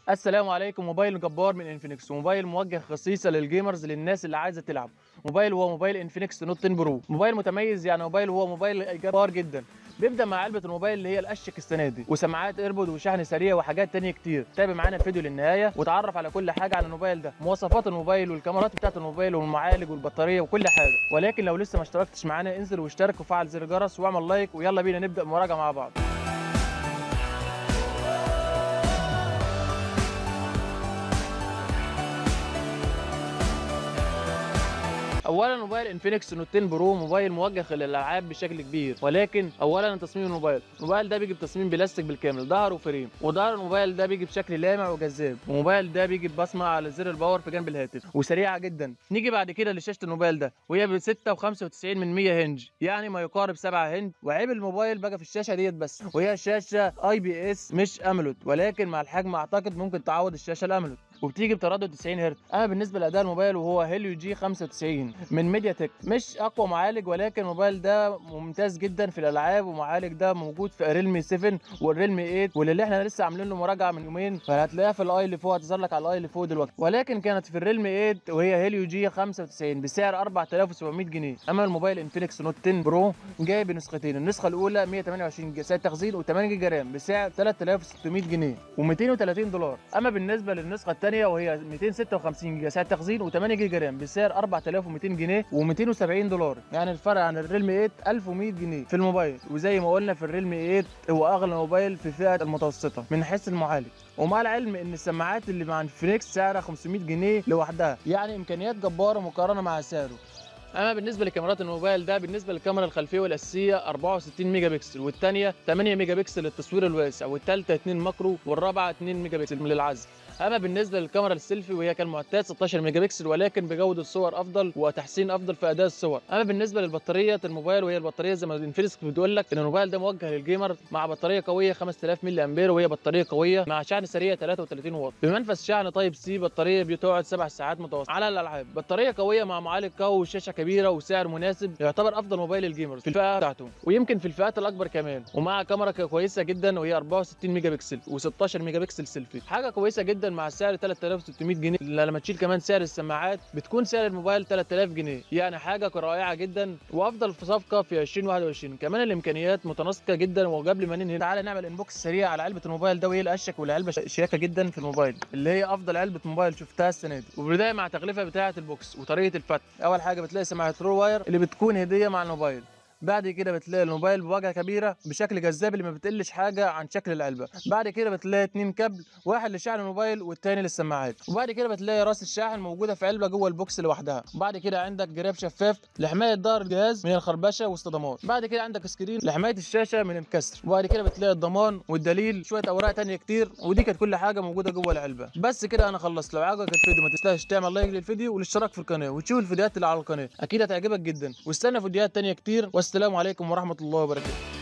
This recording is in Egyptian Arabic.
السلام عليكم موبايل جبار من انفينكس موبايل موجه خصيصا للجيمرز للناس اللي عايزه تلعب موبايل هو موبايل انفينكس نوت 10 برو موبايل متميز يعني موبايل هو موبايل جبار جدا بيبدا مع علبه الموبايل اللي هي الاشك السنه دي وسماعات ايربود وشحن سريع وحاجات تانية كتير تابع معانا الفيديو للنهايه وتعرف على كل حاجه عن الموبايل ده مواصفات الموبايل والكاميرات بتاعت الموبايل والمعالج والبطاريه وكل حاجه ولكن لو لسه ما اشتركتش معانا انزل واشترك وفعل زر الجرس واعمل لايك ويلا بينا نبدا المراجعه مع بعض اولا موبايل انفينكس نوت 10 برو موبايل موجه للالعاب بشكل كبير ولكن اولا تصميم الموبايل الموبايل ده بيجي بتصميم بلاستيك بالكامل ظهر وفريم وظهر الموبايل ده بيجي بشكل لامع وجذاب الموبايل ده بيجي ببصمه على زر الباور في جنب الهاتف وسريعه جدا نيجي بعد كده لشاشه الموبايل ده وهي ب 6.95 من 100 هنج يعني ما يقارب 7 هنج وعيب الموبايل بقى في الشاشه ديت بس وهي شاشه اي بي اس مش امولود ولكن مع الحجم اعتقد ممكن تعوض الشاشه الامولود وبتيجي بتردد 90 هرتز اما بالنسبه لاداء الموبايل وهو هيليو جي 95 من ميديا تك مش اقوى معالج ولكن الموبايل ده ممتاز جدا في الالعاب والمعالج ده موجود في ريلمي 7 والريلمي 8 واللي احنا لسه عاملين له مراجعه من يومين فهتلاقيها في الاي اللي فوق هتظهر لك على الاي اللي فوق دلوقتي ولكن كانت في الريلمي 8 وهي هيليو جي 95 بسعر 4700 جنيه اما الموبايل انفينكس نوت 10 برو جاي بنسختين النسخه الاولى 128 جيجا سعه تخزين و8 جيجا رام بسعر 3600 جنيه و230 دولار اما بالنسبه للنسخه الثانيه وهي 256 جيجا سعه تخزين و8 جيجا رام بسعر 4200 جنيه و270 دولار يعني الفرق عن الريلمي 8 1100 جنيه في الموبايل وزي ما قلنا في الريلمي 8 هو اغلى موبايل في فئه المتوسطه من حيث المعالج ومع العلم ان السماعات اللي مع انفينكس سعرها 500 جنيه لوحدها يعني امكانيات جباره مقارنه مع سعره اما بالنسبه لكاميرات الموبايل ده بالنسبه للكاميرا الخلفيه والاساسيه 64 ميجا بكسل والثانيه 8 ميجا بكسل للتصوير الواسع والثالثه 2 ماكرو والرابعه 2 ميجا بكسل للعزل اما بالنسبه للكاميرا السيلفي وهي كالمعتاد 16 ميجا بكسل ولكن بجوده صور افضل وتحسين افضل في اداء الصور اما بالنسبه للبطاريه الموبايل وهي البطاريه زي ما انفينكس بتقول لك ان الموبايل ده موجه للجيمر مع بطاريه قويه 5000 ملي امبير وهي بطاريه قويه مع شحن سريع 33 واط بمنفذ شحن تايب سي بطاريه بتقعد 7 ساعات متواصله على الالعاب بطاريه قويه مع معالج قوي وشاشه كبيره وسعر مناسب يعتبر افضل موبايل الجيمرز في الفئه بتاعته ويمكن في الفئات الاكبر كمان ومع كاميرا كويسه جدا وهي 64 ميجا بكسل و16 ميجا بكسل سيلفي حاجه كويسه جدا مع السعر 3600 جنيه لما تشيل كمان سعر السماعات بتكون سعر الموبايل 3000 جنيه يعني حاجه رائعه جدا وافضل في صفقه في 2021 كمان الامكانيات متناسقه جدا وقبل ما ننهي تعالى نعمل انبوكس سريع على علبه الموبايل ده وهي الاشك والعلبه شياكه جدا في الموبايل اللي هي افضل علبه موبايل شفتها السنه دي وبدايه مع التغليفه بتاعه البوكس وطريقه الفتح اول حاجه بتلاقي سماعه رو واير اللي بتكون هديه مع الموبايل بعد كده بتلاقي الموبايل بواجهه كبيره بشكل جذاب اللي ما بتقلش حاجه عن شكل العلبه بعد كده بتلاقي اتنين كابل واحد لشحن الموبايل والتاني للسماعات وبعد كده بتلاقي راس الشاحن موجوده في علبه جوه البوكس لوحدها وبعد كده عندك جراب شفاف لحمايه ظهر الجهاز من الخربشه والصدمات بعد كده عندك سكرين لحمايه الشاشه من الكسر وبعد كده بتلاقي الضمان والدليل شويه اوراق تانية كتير ودي كانت كل حاجه موجوده جوه العلبه بس كده انا خلصت لو عجبك الفيديو ما تنساش تعمل لايك للفيديو والاشتراك في القناه وتشوف الفيديوهات اللي على القناه اكيد هتعجبك جدا واستنى فيديوهات تانية كتير والسلام عليكم ورحمه الله وبركاته